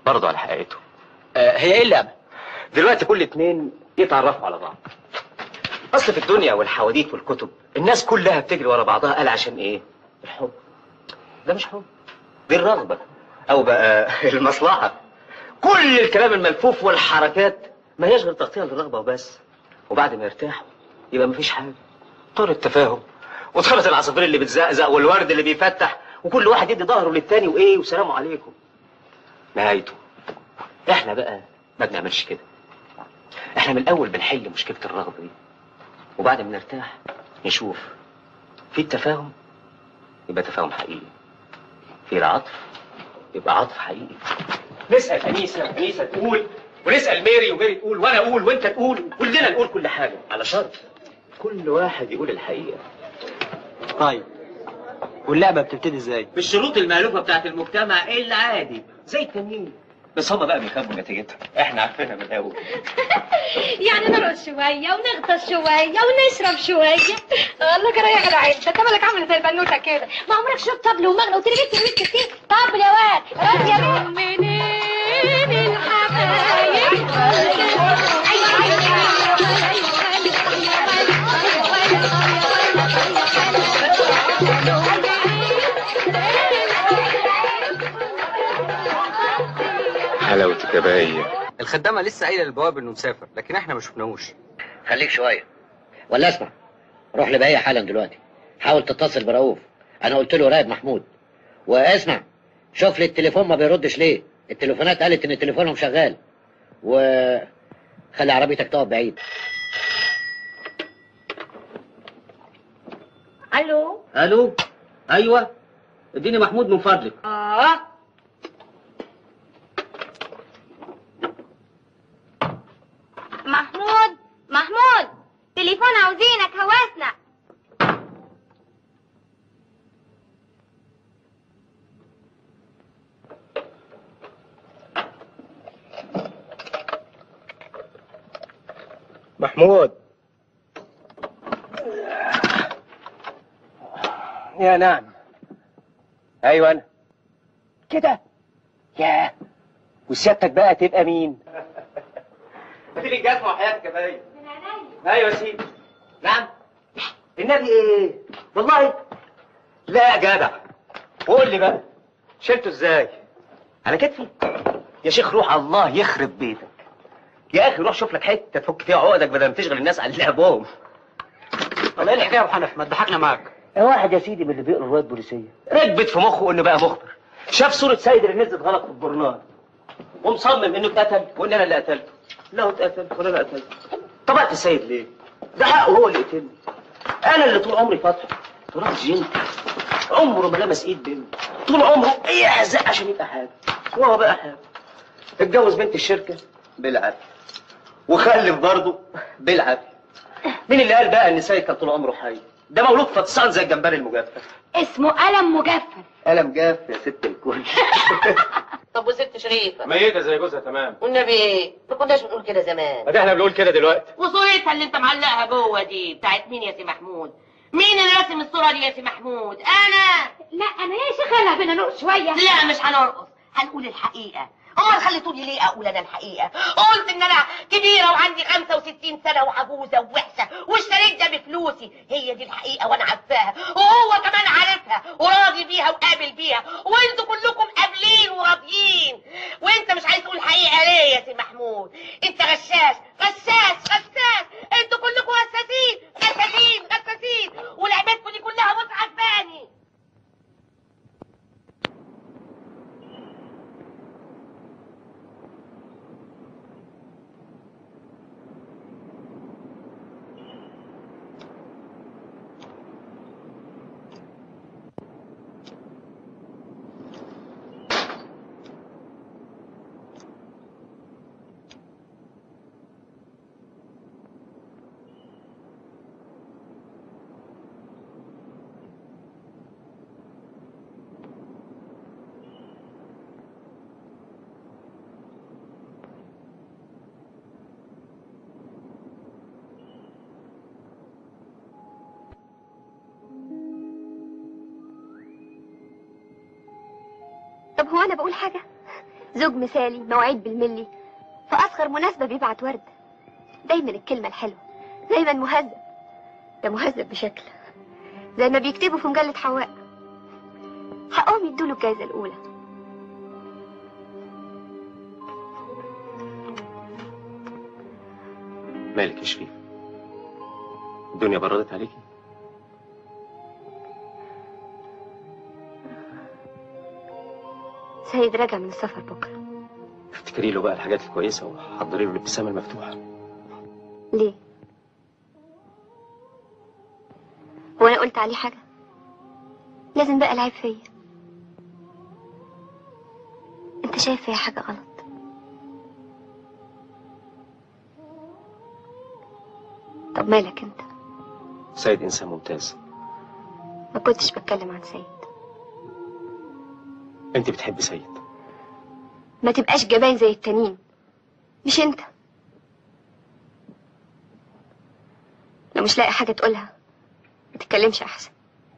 برضه على حقيقته آه هي ايه اللعبه دلوقتي كل اتنين يتعرفوا على بعض اصل في الدنيا والحواديت والكتب الناس كلها بتجري ورا بعضها قال عشان ايه الحب ده مش حب دي الرغبة او بقى المصلحة كل الكلام الملفوف والحركات ما هيش غير تغطية للرغبة وبس وبعد ما يرتاحوا يبقى مفيش حاجة طار التفاهم وطارت العصافير اللي بتزقزق والورد اللي بيفتح وكل واحد يدي ظهره للتاني وايه وسلام عليكم نهايته احنا بقى ما بنعملش كده احنا من الاول بنحل مشكله الرغبه دي وبعد ما نرتاح نشوف في التفاهم يبقى تفاهم حقيقي في العطف يبقى عطف حقيقي نسال انيسه انيسه تقول ونسال ميري وميري تقول وانا اقول وانت تقول كلنا نقول كل حاجه على شرط كل واحد يقول الحقيقه طيب واللعبه بتبتدي ازاي بالشروط المألوفة بتاعت المجتمع العادي زي التانيين بس هما بقى بيخافوا نتيجتها احنا عارفينها من الاول يعني نرقص شوية ونغطس شوية ونشرب شوية الله كده يا جدع انت انت مالك عامل زي البنوتة كده ما عمرك شفت طبل ومغنى وتري بنت الميت كتير طبل يا واد رد يا بنت منين الحبايب حلاوتك يا بهية الخدامه لسه قايله للبواب انه مسافر لكن احنا ما شفناهوش خليك شويه ولا اسمع روح لبهية حالا دلوقتي حاول تتصل برؤوف انا قلت له راقب محمود واسمع شوف لي التليفون ما بيردش ليه التليفونات قالت ان تليفونهم شغال و خلي عربيتك تقف بعيد الو الو ايوه اديني محمود من فضلك اه محمود محمود تليفون عاوزينك هوسنا محمود يا نعم ايوه انا كده يا وسيادتك بقى تبقى مين دي الانجاز مع حياتك يا باي ايوه يا سيدي نعم النبي ايه والله لا يا جدع قول لي بقى شلته ازاي على كتفي يا شيخ روح الله يخرب بيتك يا اخي روح شوف لك حته تفك فيها عقدك بدل ما تشغل الناس على لعبهم والله ايه الحكايه يا ابو حنف ما تضحكنا معاك واحد يا سيدي من اللي بيقروا روايات بوليسيه ركبت في مخه انه بقى مخبر شاف صوره سيد اللي نزلت غلط في الجورنال ومصمم انه اتقتل وان انا اللي قتلته لا هو اتقتل ولا انا قتلته طبقت السيد ليه؟ ده حقه هو اللي قتلني انا اللي طول عمري فاتحه تراب جنت عمره ما لمس ايد بنت طول عمره يحزق عشان يبقى حاجه وهو بقى حاجه اتجوز بنت الشركه بالعافيه وخلف برضه بالعافيه مين اللي قال بقى ان سيد كان طول عمره حي ده مولود فطسان زي الجمبري المجفف اسمه قلم مجفف قلم جاف يا ست الكل طب وست شريفة ميتة زي جوزها تمام والنبي ايه ما كناش بنقول كده زمان ادي احنا بنقول كده دلوقتي وصورتها اللي انت معلقها جوه دي بتاعت مين يا سي محمود مين اللي راسم الصورة دي يا سي محمود انا لا انا يا شيخة لا بينا نرقص شوية لا مش هنرقص هنقول الحقيقة امال خليتوني ليه اقول انا الحقيقة قلت ان انا كبيرة وعندي 65 سنة وعجوزة ووحشة واشتريت ده بفلوسي هي دي الحقيقة وانا عارفاها وهو كمان عارفها وراضي بيها وقابل بيها وانتوا كلكم قابلين وراضيين وانت مش عايز تقول الحقيقة ليه يا سي محمود انت غشاش غشاش غشاش انتوا كلكم غساسين غساسين غساسين ولعبتكم دي كلها مش عجباني طب هو انا بقول حاجة زوج مثالي مواعيد بالملي في اصغر مناسبه بيبعت ورد دايما الكلمه الحلوه دايما مهذب ده مهذب بشكل زي ما بيكتبوا في مجله حواء حقهم يدوله الجايزه الاولى مالك يا شريف الدنيا بردت عليكي سيد راجع من السفر بكره افتكري له بقى الحاجات الكويسه وحضري له الابتسامه المفتوحه ليه هو انا قلت عليه حاجه لازم بقى العيب فيا انت شايف فيا حاجه غلط طب مالك انت سيد انسان ممتاز ما كنتش بتكلم عن سيد انت بتحبي سيد ما تبقاش جبان زي التانيين مش انت لو مش لاقي حاجه تقولها ما تتكلمش احسن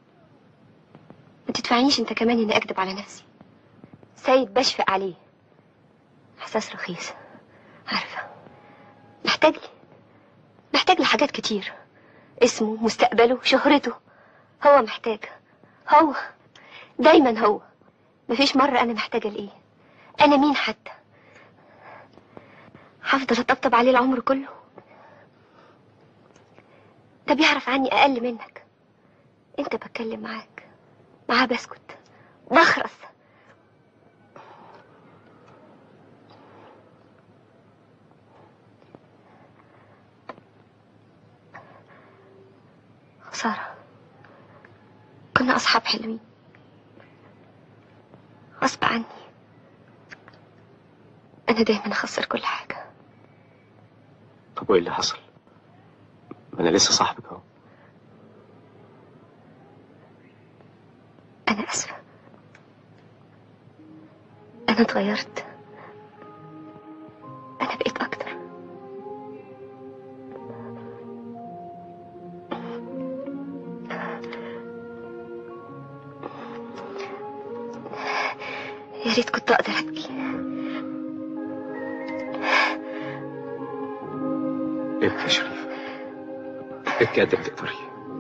ما تدفعنيش انت كمان اني اكذب على نفسي سيد بشفق عليه احساس رخيص عارفه محتاج لي محتاج لحاجات كتير اسمه مستقبله شهرته هو محتاج هو دايما هو مفيش مرة أنا محتاجة لإيه أنا مين حتى هفضل أطبطب عليه العمر كله ده بيعرف عني أقل منك أنت بتكلم معاك معاه بسكت بخرس خسارة كنا أصحاب حلوين غصب عني أنا دايما أخسر كل حاجة طب وايه اللي حصل ما انا لسه صاحبك اهو أنا أسفة أنا اتغيرت أنا بقيت أكتر يا ريت كنت أقدر أبكي ابكي يا شريف ابكي قد ما تقدري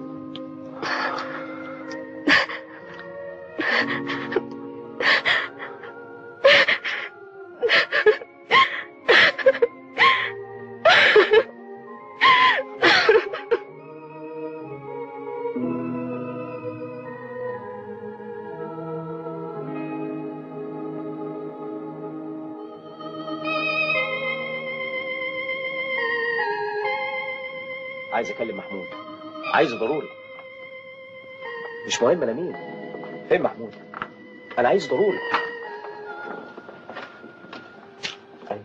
عايز اكلم محمود عايزه ضروري مش مهم انا مين فين محمود انا عايز ضروري أيوة.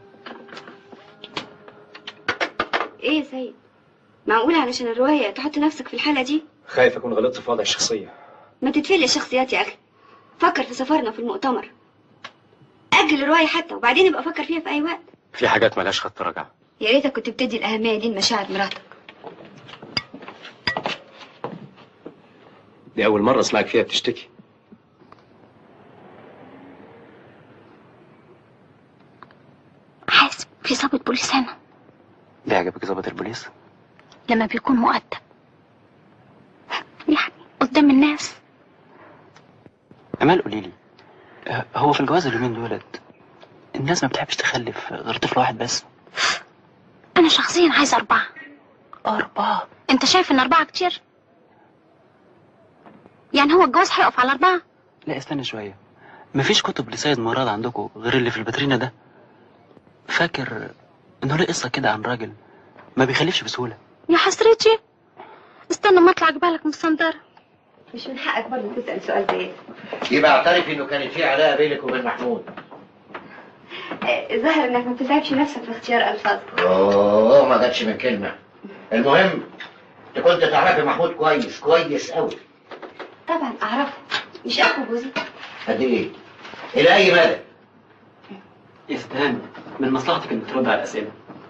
إيه يا سيد معقول علشان الرواية تحط نفسك في الحالة دي خايف اكون غلطت في وضع الشخصيه ما تتفلي الشخصيات يا أخي فكر في سفرنا في المؤتمر أجل الرواية حتى وبعدين يبقى فكر فيها في أي وقت في حاجات ملهاش خط رجعه يا ريتك كنت بتدي الأهمية دي لمشاعر مراتك دي اول مره اسمعك فيها بتشتكي حاسب في ضابط بوليس هنا ليه عجبك ظابط البوليس لما بيكون مؤدب يعني قدام الناس امال قولي لي آه، هو في الجواز اليومين دولت الناس ما بتحبش تخلف غير طفل واحد بس انا شخصيا عايزه اربعه أربعة انت شايف ان اربعه كتير يعني هو الجواز هيقف على اربعه لا استنى شوية مفيش كتب لسيد مراد عندكم غير اللي في الباترينا ده فاكر انه له قصة كده عن راجل ما بيخلفش بسهولة يا حسرتي استنى ما اطلع جبالك من الصندارة مش من حقك برضه تسأل سؤال زي ده يبقى اعترف انه كانت في علاقه بينك وبين محمود آه، ظاهر انك ما بتتعبش نفسك في اختيار الفاظك اوه ما جاتش من كلمه المهم انت كنت تعرفي محمود كويس كويس قوي طبعا اعرفه مش اخو جوزي قد ايه الى اي مدى يا ستان من مصلحتك انك ترد على الأسئلة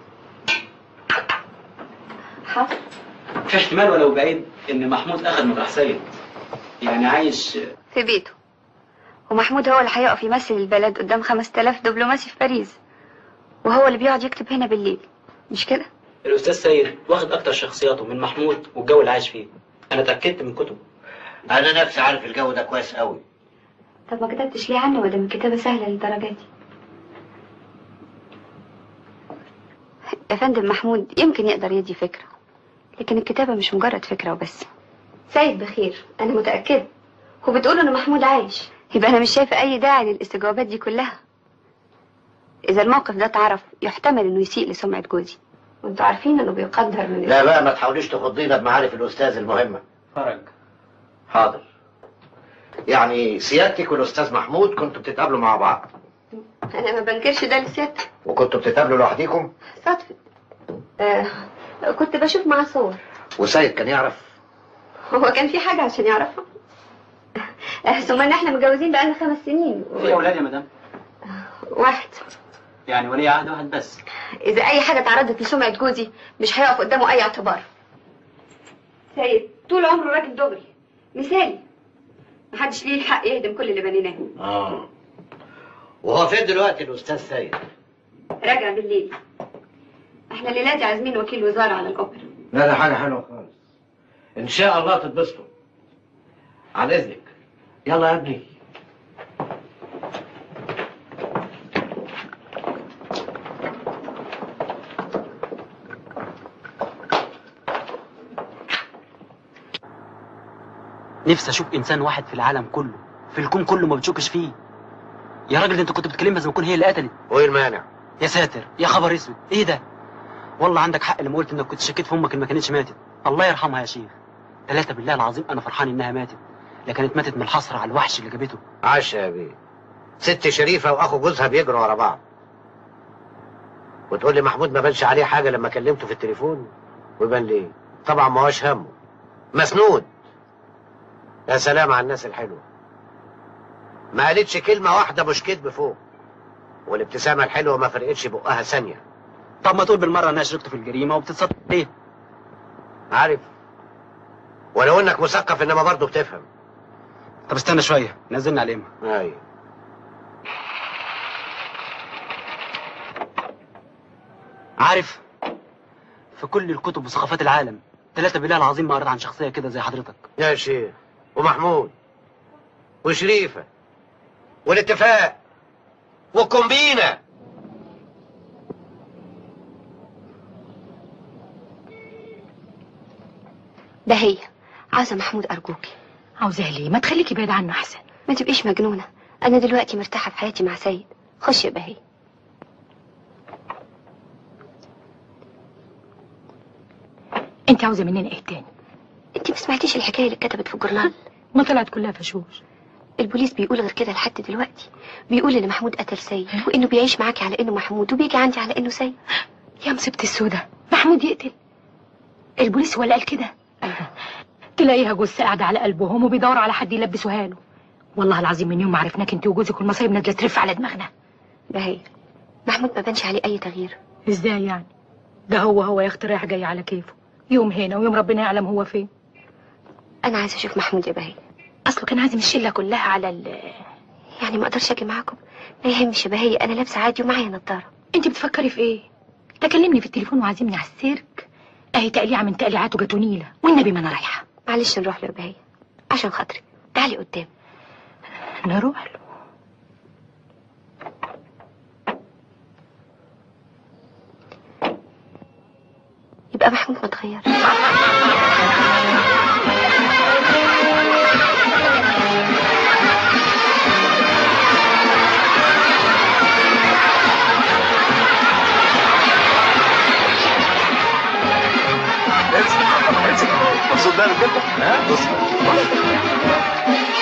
حاضر في احتمال ولو بعيد ان محمود اخذ مطرح سيد يعني عايش في بيته ومحمود هو اللي هيقف يمثل البلد قدام 5000 دبلوماسي في باريس وهو اللي بيقعد يكتب هنا بالليل مش كده الاستاذ سيد واخد اكتر شخصياته من محمود والجو اللي عايش فيه انا اتاكدت من كتبه انا نفسي عارف الجو ده كويس قوي طب ما كتبتش ليه عنه وده من كتابة سهلة للدرجة دي يا فندم محمود يمكن يقدر يدي فكرة لكن الكتابة مش مجرد فكرة وبس سيد بخير أنا متأكدة وبتقول إن محمود عايش يبقى أنا مش شايفة أي داعي للاستجوابات دي كلها إذا الموقف ده اتعرف يحتمل إنه يسيء لسمعة جوزي وانتوا عارفين إنه بيقدر من لا بقى ما تحاوليش تخضينا بمعارف الاستاذ المهمه فرج حاضر يعني سيادتك والاستاذ محمود كنتوا بتتقابلوا مع بعض أنا ما بنكرش ده لسيادتك وكنتوا بتتقابلوا لوحديكم صدفة آه كنت بشوف معاه صور وسيد كان يعرف هو كان في حاجة عشان يعرفها آه، ثم ان احنا متجوزين بقالنا خمس سنين في اولاد يا مدام واحد يعني ولي عهد واحد بس اذا اي حاجة تعرضت لسمعة جوزي مش هيقف قدامه اي اعتبار سيد طول عمره راجل دغري مثالي محدش ليه الحق يهدم كل اللي بنيناه اه وهو فين دلوقتي الاستاذ سيد راجع بالليل احنا الليلة دي عازمين وكيل وزارة على الاوبرا لا ده حاجه حلوه خالص ان شاء الله تتبسطوا عن اذنك يلا يا ابني نفسي اشوف انسان واحد في العالم كله في الكون كله ما بتشكش فيه يا راجل ده انت كنت بتكلمها زي ما تكون هي اللي قتلت وايه المانع يا ساتر يا خبر اسود ايه ده والله عندك حق لما قلت انك كنت شكيت في امك ان ما كانتش ماتت الله يرحمها يا شيخ ثلاثة بالله العظيم انا فرحان انها ماتت لا كانت ماتت من الحسرة على الوحش اللي جابته عاش يا بيه ست شريفه واخو جوزها بيجروا ورا بعض وتقول لي محمود ما بانش عليه حاجه لما كلمته في التليفون ويبان ليه طبعا ما هوش همه مسنود يا سلام على الناس الحلوه ما قالتش كلمه واحده مش كدب فوق والابتسامه الحلوه ما فرقتش بقها ثانيه طب ما تقول بالمرة انها شركته في الجريمة وبتتصدق ليه عارف ولو انك مثقف انما برضه بتفهم طب استنى شوية نزلنا على الإمة ايوه عارف في كل الكتب وثقافات العالم ثلاثة بالله العظيم ما قريت عن شخصية كده زي حضرتك يا شيخ ومحمود وشريفه والاتفاق والكومبينه ده هي عاوزة محمود ارجوكي عاوزاه ليه ما تخليكي بعيد عنه احسن ما تبقيش مجنونة انا دلوقتي مرتاحة في حياتي مع سيد خش يا بهي انت عاوزه مننا ايه تاني انت ما سمعتيش الحكاية اللي اتكتبت في الجورنال ما طلعت كلها فشوش البوليس بيقول غير كده لحد دلوقتي بيقول ان محمود قتل سيد وانه بيعيش معاكي على انه محمود وبيجي عندي على انه سيد يا مصيبة السودة محمود يقتل البوليس هو اللي قال كده ايوه تلاقيها جثة قاعدة على قلبهم وبيدوروا على حد يلبسوها له والله العظيم من يوم ما عرفناك انت وجوزك والمصايب نازلة ترف على دماغنا بهي محمود ما بانش عليه اي تغيير ازاي يعني ده هو هو يا اختي رايح جاي على كيفه يوم هنا ويوم ربنا يعلم هو فين انا عايزة اشوف محمود يا بهي اصله كان عازم الشله كلها على ال يعني ما اقدرش اجي معاكم ما يهمش يا بهي انا لابسة عادي ومعايا نضارة انت بتفكري في ايه تكلمني في التليفون وعازمني على السيرك اهي تقليعه من تقليعاته جاتو نيله والنبي ما انا رايحه معلش نروح له يا بهي عشان خاطري تعالي قدام نروح له يبقى محمود ما اتغير امسك امسك مبسوط بقى من كده ها بص